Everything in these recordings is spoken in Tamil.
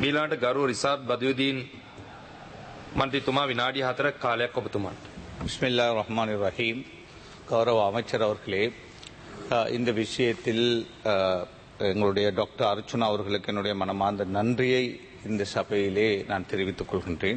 මීලාට ගරු රිසාත් බදයුදීන් මන්ත්‍රීතුමා විනාඩි හතරක් කාලයක් ඔබතුමාට. பிஸ்மில்லா ரஹ்மான் ரஹீம் கௌரவ அமைச்சர் அவர்களே அஹ், இந்த விஷயத்தில் அஹ், எங்களுடைய டாக்டர் அர்ச்சுனா அவர்களுக்கு என்னுடைய மனமார்ந்த நன்றியை இந்த சபையிலே நான் தெரிவித்துக் கொள்கின்றேன்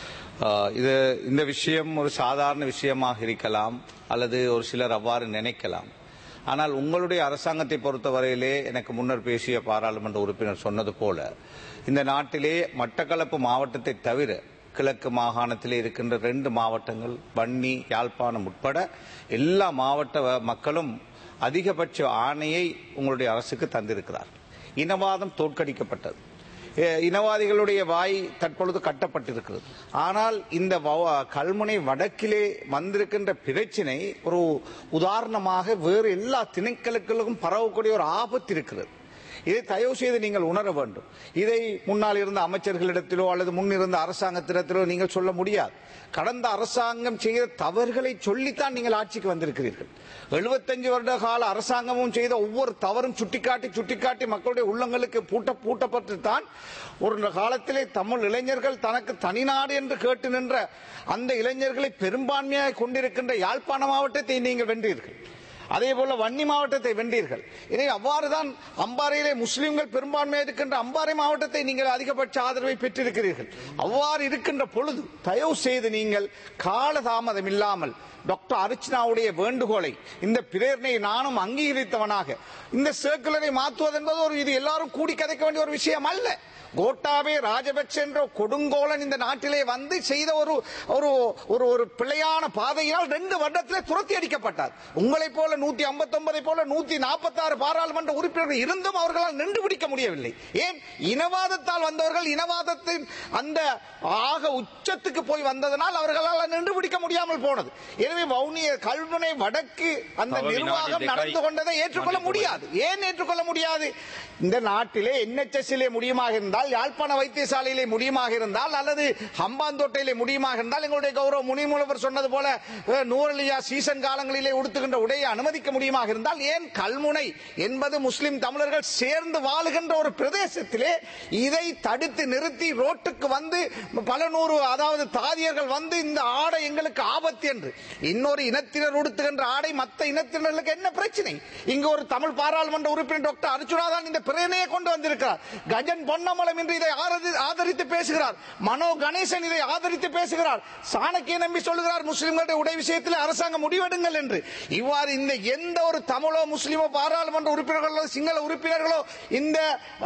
அஹ், இது இந்த விஷயம் ஒரு சாதாரண விஷயமாக இருக்கலாம் அல்லது ஒரு சிலர் அவ்வாறு நினைக்கலாம் ஆனால் உங்களுடைய அரசாங்கத்தை பொறுத்தவரையிலே எனக்கு முன்னர் பேசிய பாராளுமன்ற உறுப்பினர் சொன்னது போல இந்த நாட்டிலே மட்டக்களப்பு மாவட்டத்தை தவிர கிழக்கு மாகாணத்திலே இருக்கின்ற ரெண்டு மாவட்டங்கள் வன்னி யாழ்ப்பாணம் உட்பட எல்லா மாவட்ட வ- மக்களும் அதிகபட்ச ஆணையை உங்களுடைய அரசுக்கு தந்திருக்கிறார் இனவாதம் தோற்கடிக்கப்பட்டது எ- இனவாதிகளுடைய வாய் தற்பொழுது கட்டப்பட்டிருக்கிறது ஆனால் இந்த வ- கல்முனை வடக்கிலே வந்திருக்கின்ற பிரச்சினை ஒரு உதாரணமாக வேறு எல்லா திணைக்களுக்கும் பரவக்கூடிய ஒரு ஆபத்து இருக்கிறது இதை தயவு செய்து நீங்கள் உணர வேண்டும் இதை முன்னால் இருந்த அமைச்சர்களிடத்திலோ அல்லது முன்னிருந்த அரசாங்கத்திடத்திலோ நீங்கள் சொல்ல முடியாது கடந்த அரசாங்கம் செய்த தவறுகளை சொல்லித்தான் நீங்கள் ஆட்சிக்கு வந்திருக்கிறீர்கள் 75 வருட கால அரசாங்கமும் செய்த ஒவ்வொரு தவறும் சுட்டிக்காட்டி சுட்டிக்காட்டி மக்களுடைய உள்ளங்களுக்கு பூட்ட பூட்டப்பட்டு தான் ஒரு காலத்திலே தமிழ் இளைஞர்கள் தனக்கு தனிநாடு என்று கேட்டு நின்ற அந்த இளைஞர்களை பெரும்பான்மையாக கொண்டிருக்கின்ற யாழ்ப்பாண மாவட்டத்தை நீங்கள் வென்றீர்கள் அதே போல வன்னி மாவட்டத்தை வென்றீர்கள் எனவே அவ்வாறுதான் அம்பாறையிலே முஸ்லிம்கள் பெரும்பான்மையாக இருக்கின்ற அம்பாறை மாவட்டத்தை நீங்கள் அதிகபட்ச ஆதரவை பெற்றிருக்கிறீர்கள் அவ்வாறு இருக்கின்ற பொழுது தயவு செய்து நீங்கள் காலதாமதம் இல்லாமல் டாக்டர் அர்ச்சனாவுடைய வேண்டுகோளை இந்த பிரேரணையை நானும் அங்கீகரித்தவனாக இந்த சர்க்குலரை மாற்றுவது என்பது ஒரு இது எல்லாரும் கூடி கதைக்க வேண்டிய ஒரு விஷயம் அல்ல கோட்டாபே ராஜபக்ஷ என்ற கொடுங்கோலன் இந்த நாட்டிலே வந்து செய்த ஒரு ஒரு ஒரு ஒரு பிழையான பாதையினால் ரெண்டு வருடத்திலே துரத்தி அடிக்கப்பட்டார் உங்களைப் போல நூத்தி ஐம்பத்தி போல நூத்தி நாற்பத்தி ஆறு பாராளுமன்ற உறுப்பினர்கள் இருந்தும் அவர்களால் நின்று பிடிக்க முடியவில்லை ஏன் இனவாதத்தால் வந்தவர்கள் இனவாதத்தின் அந்த ஆக உச்சத்துக்கு போய் வந்ததனால் அவர்களால் நின்று பிடிக்க முடியாமல் போனது எனவே வவுனிய கல்முனை வடக்கு அந்த தவ வினாடி நிர்வாகம் දෙකයි. நடந்து கொண்டதை ஏற்றுக்கொள்ள மன்னிப்பு முடியாது ஏன் ஏற்றுக்கொள்ள முடியாது இந்த நாட்டிலே என்எச்எஸ்ஸிலே முடியுமாக இருந்தால் யாழ்ப்பாண வைத்தியசாலையிலே முடியுமாக இருந்தால் அல்லது ஹம்பாந்தோட்டையிலே முடியுமாக இருந்தால் எங்களுடைய கௌரவ முனிமுலவர் சொன்னது போல அஹ், நூறலியா சீசன் காலங்களிலே உடுத்துகின்ற உடையை அனுமதிக்க முடியுமாக இருந்தால் ஏன் கல்முனை என்பது முஸ்லிம் தமிழர்கள் சேர்ந்து வாழுகின்ற ஒரு பிரதேசத்திலே இதை தடுத்து நிறுத்தி ரோட்டுக்கு வந்து பல நூறு அதாவது தாதியர்கள் வந்து இந்த ஆடை எங்களுக்கு ஆபத்து என்று இன்னொரு இனத்தினர் உடுத்துகின்ற ஆடை மற்ற இனத்தினர்களுக்கு என்ன பிரச்சனை இங்கு ஒரு தமிழ் பாராளுமன்ற உறுப்பினர் டாக்டர் அர்ச்சுனா தான் இந்த பிரேனையை கொண்டு வந்திருக்கிறார் கஜன் பொன்னமலம் என்று இதை ஆதரி- ஆதரித்து பேசுகிறார் மனோ கணேசன் இதை ஆதரித்து பேசுகிறார் சாணக்கிய நம்பி சொல்லுகிறார் முஸ்லிம்களுடைய உடை விஷயத்தில் அரசாங்கம் முடிவெடுங்கள் என்று இவ்வாறு இந்த எந்த ஒரு தமிழோ முஸ்லிமோ பாராளுமன்ற உறுப்பினர்களோ சிங்கள உறுப்பினர்களோ இந்த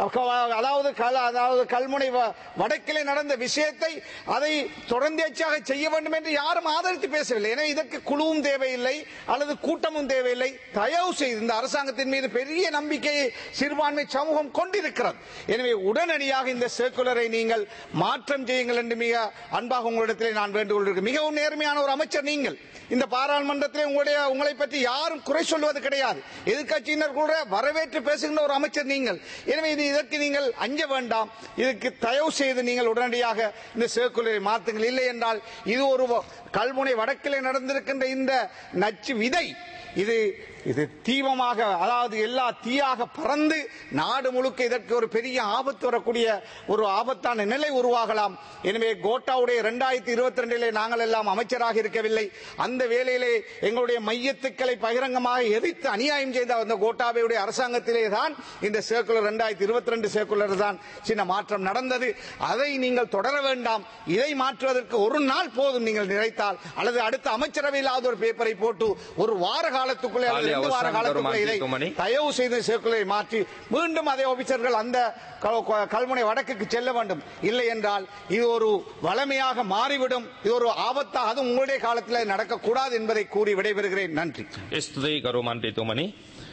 அதாவது கல- அதாவது கல்முனை வ- வடக்கிலே நடந்த விஷயத்தை அதை தொடர்ந்தேச்சாக செய்ய வேண்டும் என்று யாரும் ஆதரித்து பேசவில்லை எனவே இதற்கு குழுவும் தேவையில்லை அல்லது கூட்டமும் தேவையில்லை தயவு செய்து இந்த அரசாங்கத்தின் மீது பெரிய நம்பிக்கையை சிறுபான்மை சமூகம் கொண்டிருக்கிறது எனவே உடனடியாக இந்த சர்க்குலரை நீங்கள் மாற்றம் செய்யுங்கள் என்று மிக அன்பாக உங்களிடத்திலே நான் வேண்டுகோள் இருக்கு மிகவும் நேர்மையான ஒரு அமைச்சர் நீங்கள் இந்த பாராளுமன்றத்திலே உங்களுடைய உங்களை பற்றி யாரும் குறை சொல்வது கிடையாது எதிர்க்கட்சியினர் கூட வரவேற்று பேசுகின்ற ஒரு அமைச்சர் நீங்கள் எனவே இது இதற்கு நீங்கள் அஞ்ச வேண்டாம் இதுக்கு தயவு செய்து நீங்கள் உடனடியாக இந்த சர்க்குலரை மாற்றுங்கள் இல்லை என்றால் இது ஒரு வ- கல்முனை வடக்கிலே நடந்திருக்கின்ற இந்த நச்சு விதை இது இது தீவமாக அதாவது எல்லா தீயாக பறந்து நாடு முழுக்க இதற்கு ஒரு பெரிய ஆபத்து வரக்கூடிய ஒரு ஆபத்தான நிலை உருவாகலாம் எனவே கோட்டாவுடைய இரண்டாயிரத்தி இருபத்தி ரெண்டிலே நாங்கள் எல்லாம் அமைச்சராக இருக்கவில்லை அந்த வேளையிலே எங்களுடைய மையத்துக்களை பகிரங்கமாக எதிர்த்து அநியாயம் செய்த அந்த கோட்டாபையுடைய அரசாங்கத்திலே தான் இந்த சர்க்குலர் இரண்டாயிரத்தி இருபத்தி ரெண்டு சர்க்குலர் தான் சின்ன மாற்றம் நடந்தது அதை நீங்கள் தொடர வேண்டாம் இதை மாற்றுவதற்கு ஒரு நாள் போதும் நீங்கள் நினைத்தால் அல்லது அடுத்த அமைச்சரவையிலாவது ஒரு பேப்பரை போட்டு ஒரு வார காலத்துக்குள்ளே அல்லது காலை ரெண்டு வார அவசானம் காலத்துக்குள்ளே இதை தரும் மணி. தயவு செய்து சர்க்குலரை மாற்றி மீண்டும் அதே ஆபீசர்கள் அந்த க- க- கல்முனை வடக்குக்கு செல்ல வேண்டும் இல்லை என்றால் இது ஒரு வளமையாக மாறிவிடும் இது ஒரு ஆபத்தாக அது உங்களுடைய காலத்தில் நடக்கக்கூடாது என்பதை கூறி விடைபெறுகிறேன் நன்றி ස්තුතියි ගරු මන්ත්‍රීතුමනි